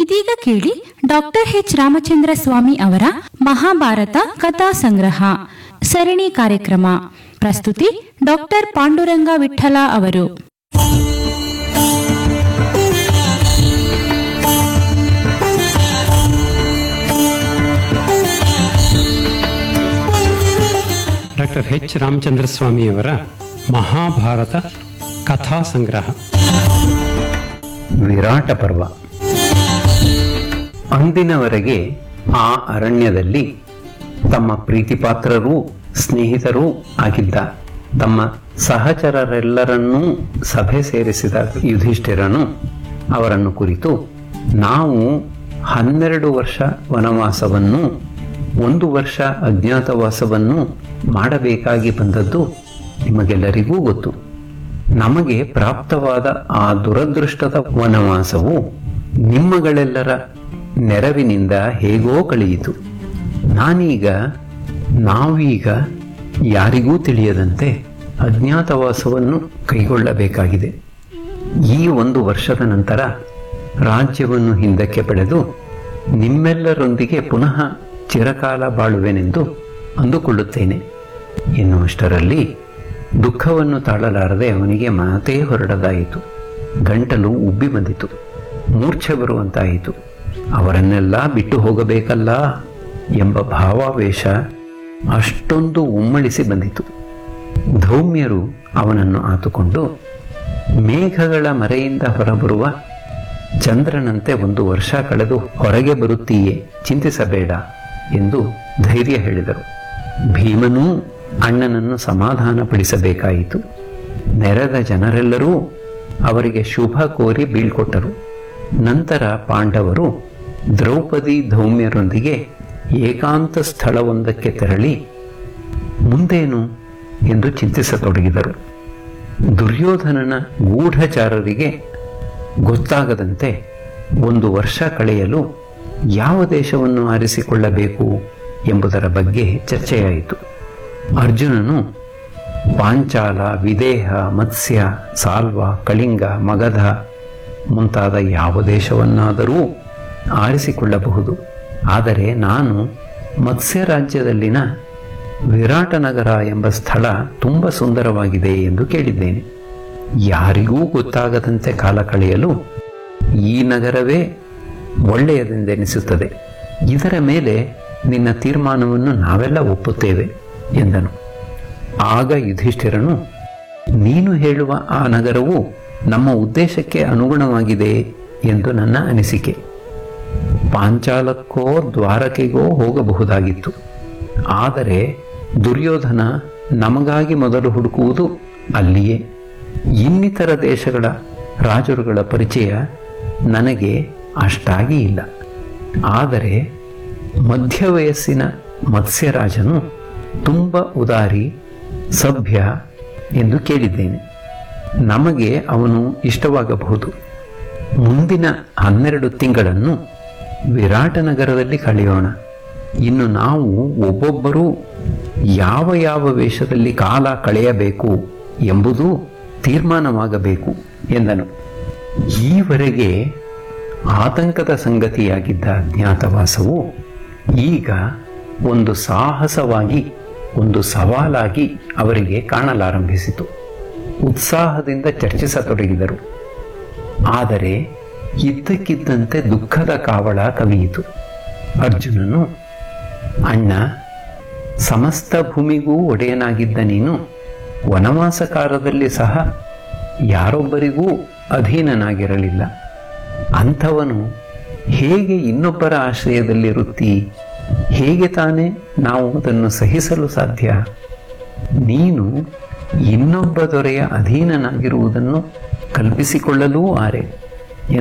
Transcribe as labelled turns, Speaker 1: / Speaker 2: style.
Speaker 1: ಇದೀಗ ಕೇಳಿ doctor H Ramachandra ಸ್ವಾಮಿ ಅವರ ಮಹಾಭಾರತ ಕಥಾ ಸಂಗ್ರಹ ಸರಣಿ ಕಾರ್ಯಕ್ರಮ ಪ್ರಸ್ತುತಿ ಡಾಕ್ಟರ್ ಪಾಂಡುರಂಗ ವಿಠಲ ಅವರು
Speaker 2: ಡಾಕ್ಟರ್ ಎಚ್ ರಾಮಚಂದ್ರ ಸ್ವಾಮಿಯವರ ಮಹಾಭಾರತ ಕಥಾ ಸಂಗ್ರಹ
Speaker 3: ವಿರಾಟ ಪರ್ವ ಅಂದಿನವರೆಗೆ ಆ ಅರಣ್ಯದಲ್ಲಿ ತಮ್ಮ ಪ್ರೀತಿಪಾತ್ರರೂ ಸ್ನೇಹಿತರೂ ಆಗಿದ್ದ ತಮ್ಮ ಸಹಚರರೆಲ್ಲರನ್ನೂ ಸಭೆ ಸೇರಿಸಿದ ಯುಧಿಷ್ಠಿರನು ಅವರನ್ನು ಕುರಿತು ನಾವು ಹನ್ನೆರಡು ವರ್ಷ ವನವಾಸವನ್ನು ಒಂದು ವರ್ಷ ಅಜ್ಞಾತವಾಸವನ್ನು ಮಾಡಬೇಕಾಗಿ ಬಂದದ್ದು ನಿಮಗೆಲ್ಲರಿಗೂ ಗೊತ್ತು ನಮಗೆ ಪ್ರಾಪ್ತವಾದ ಆ ದುರದೃಷ್ಟದ ವನವಾಸವು ನಿಮ್ಮಗಳೆಲ್ಲರ ನೆರವಿನಿಂದ ಹೇಗೋ ಕಳೆಯಿತು ನಾನೀಗ ನಾವೀಗ ಯಾರಿಗೂ ತಿಳಿಯದಂತೆ ಅಜ್ಞಾತವಾಸವನ್ನು ಕೈಗೊಳ್ಳಬೇಕಾಗಿದೆ ಈ ಒಂದು ವರ್ಷದ ನಂತರ ರಾಜ್ಯವನ್ನು ಹಿಂದಕ್ಕೆ ಪಡೆದು ನಿಮ್ಮೆಲ್ಲರೊಂದಿಗೆ ಪುನಃ ಚಿರಕಾಲ ಬಾಳುವೆನೆಂದು ಅಂದುಕೊಳ್ಳುತ್ತೇನೆ ಎನ್ನುವಷ್ಟರಲ್ಲಿ ದುಃಖವನ್ನು ತಾಳಲಾರದೆ ಅವನಿಗೆ ಮಾತೇ ಹೊರಡದಾಯಿತು ಗಂಟಲು ಉಬ್ಬಿ ಬಂದಿತು ಮೂರ್ಛೆ ಬರುವಂತಾಯಿತು ಅವರನ್ನೆಲ್ಲ ಬಿಟ್ಟು ಹೋಗಬೇಕಲ್ಲ ಎಂಬ ಭಾವಾವೇಶ ಅಷ್ಟೊಂದು ಉಮ್ಮಳಿಸಿ ಬಂದಿತು ಧೌಮ್ಯರು ಅವನನ್ನು ಆತುಕೊಂಡು ಮೇಘಗಳ ಮರೆಯಿಂದ ಹೊರಬರುವ ಚಂದ್ರನಂತೆ ಒಂದು ವರ್ಷ ಕಳೆದು ಹೊರಗೆ ಬರುತ್ತೀಯೇ ಚಿಂತಿಸಬೇಡ ಎಂದು ಧೈರ್ಯ ಹೇಳಿದರು ಭೀಮನೂ ಅಣ್ಣನನ್ನು ಸಮಾಧಾನಪಡಿಸಬೇಕಾಯಿತು ನೆರೆದ ಜನರೆಲ್ಲರೂ ಅವರಿಗೆ ಶುಭ ಕೋರಿ ಬೀಳ್ಕೊಟ್ಟರು ನಂತರ ಪಾಂಡವರು ದ್ರೌಪದಿ ಧೌಮ್ಯರೊಂದಿಗೆ ಏಕಾಂತ ಸ್ಥಳವೊಂದಕ್ಕೆ ತೆರಳಿ ಮುಂದೇನು ಎಂದು ಚಿಂತಿಸತೊಡಗಿದರು ದುರ್ಯೋಧನನ ಗೂಢಚಾರರಿಗೆ ಗೊತ್ತಾಗದಂತೆ ಒಂದು ವರ್ಷ ಕಳೆಯಲು ಯಾವ ದೇಶವನ್ನು ಆರಿಸಿಕೊಳ್ಳಬೇಕು ಎಂಬುದರ ಬಗ್ಗೆ ಚರ್ಚೆಯಾಯಿತು ಅರ್ಜುನನು ಪಾಂಚಾಲ ವಿದೇಹ ಮತ್ಸ್ಯ ಸಾಲ್ವ ಕಳಿಂಗ ಮಗಧ ಮುಂತಾದ ಯಾವ ದೇಶವನ್ನಾದರೂ ಆರಿಸಿಕೊಳ್ಳಬಹುದು ಆದರೆ ನಾನು ಮತ್ಸ್ಯ ರಾಜ್ಯದಲ್ಲಿನ ವಿರಾಟನಗರ ಎಂಬ ಸ್ಥಳ ತುಂಬ ಸುಂದರವಾಗಿದೆ ಎಂದು ಕೇಳಿದ್ದೇನೆ ಯಾರಿಗೂ ಗೊತ್ತಾಗದಂತೆ ಕಾಲ ಕಳೆಯಲು ಈ ನಗರವೇ ಒಳ್ಳೆಯದೆಂದೆನಿಸುತ್ತದೆ ಇದರ ಮೇಲೆ ನಿನ್ನ ತೀರ್ಮಾನವನ್ನು ನಾವೆಲ್ಲ ಒಪ್ಪುತ್ತೇವೆ ಎಂದನು ಆಗ ಯುಧಿಷ್ಠಿರನು ನೀನು ಹೇಳುವ ಆ ನಗರವು ನಮ್ಮ ಉದ್ದೇಶಕ್ಕೆ ಅನುಗುಣವಾಗಿದೆ ಎಂದು ನನ್ನ ಅನಿಸಿಕೆ ಪಾಂಚಾಲಕ್ಕೋ ದ್ವಾರಕೆಗೋ ಹೋಗಬಹುದಾಗಿತ್ತು ಆದರೆ ದುರ್ಯೋಧನ ನಮಗಾಗಿ ಮೊದಲು ಹುಡುಕುವುದು ಅಲ್ಲಿಯೇ ಇನ್ನಿತರ ದೇಶಗಳ ರಾಜರುಗಳ ಪರಿಚಯ ನನಗೆ ಅಷ್ಟಾಗಿ ಇಲ್ಲ ಆದರೆ ಮಧ್ಯ ವಯಸ್ಸಿನ ಮತ್ಸ್ಯರಾಜನು ತುಂಬ ಉದಾರಿ ಸಭ್ಯ ಎಂದು ಕೇಳಿದ್ದೇನೆ ನಮಗೆ ಅವನು ಇಷ್ಟವಾಗಬಹುದು ಮುಂದಿನ ಹನ್ನೆರಡು ತಿಂಗಳನ್ನು ವಿರಾಟನಗರದಲ್ಲಿ ಕಳೆಯೋಣ ಇನ್ನು ನಾವು ಒಬ್ಬೊಬ್ಬರೂ ಯಾವ ಯಾವ ವೇಷದಲ್ಲಿ ಕಾಲ ಕಳೆಯಬೇಕು ಎಂಬುದು ತೀರ್ಮಾನವಾಗಬೇಕು ಎಂದನು ಈವರೆಗೆ ಆತಂಕದ ಸಂಗತಿಯಾಗಿದ್ದ ಅಜ್ಞಾತವಾಸವು ಈಗ ಒಂದು ಸಾಹಸವಾಗಿ ಒಂದು ಸವಾಲಾಗಿ ಅವರಿಗೆ ಕಾಣಲಾರಂಭಿಸಿತು ಉತ್ಸಾಹದಿಂದ ಚರ್ಚಿಸತೊಡಗಿದರು ಆದರೆ ಇದ್ದಕ್ಕಿದ್ದಂತೆ ದುಃಖದ ಕಾವಳ ಕವಿಯಿತು ಅರ್ಜುನನು ಅಣ್ಣ ಸಮಸ್ತ ಭೂಮಿಗೂ ಒಡೆಯನಾಗಿದ್ದ ನೀನು ವನವಾಸ ಕಾಲದಲ್ಲಿ ಸಹ ಯಾರೊಬ್ಬರಿಗೂ ಅಧೀನನಾಗಿರಲಿಲ್ಲ ಅಂಥವನು ಹೇಗೆ ಇನ್ನೊಬ್ಬರ ಆಶ್ರಯದಲ್ಲಿರುತ್ತೀ ಹೇಗೆ ತಾನೇ ನಾವು ಅದನ್ನು ಸಹಿಸಲು ಸಾಧ್ಯ ನೀನು ಇನ್ನೊಬ್ಬ ದೊರೆಯ ಅಧೀನನಾಗಿರುವುದನ್ನು ಕಲ್ಪಿಸಿಕೊಳ್ಳಲೂ ಆರೆ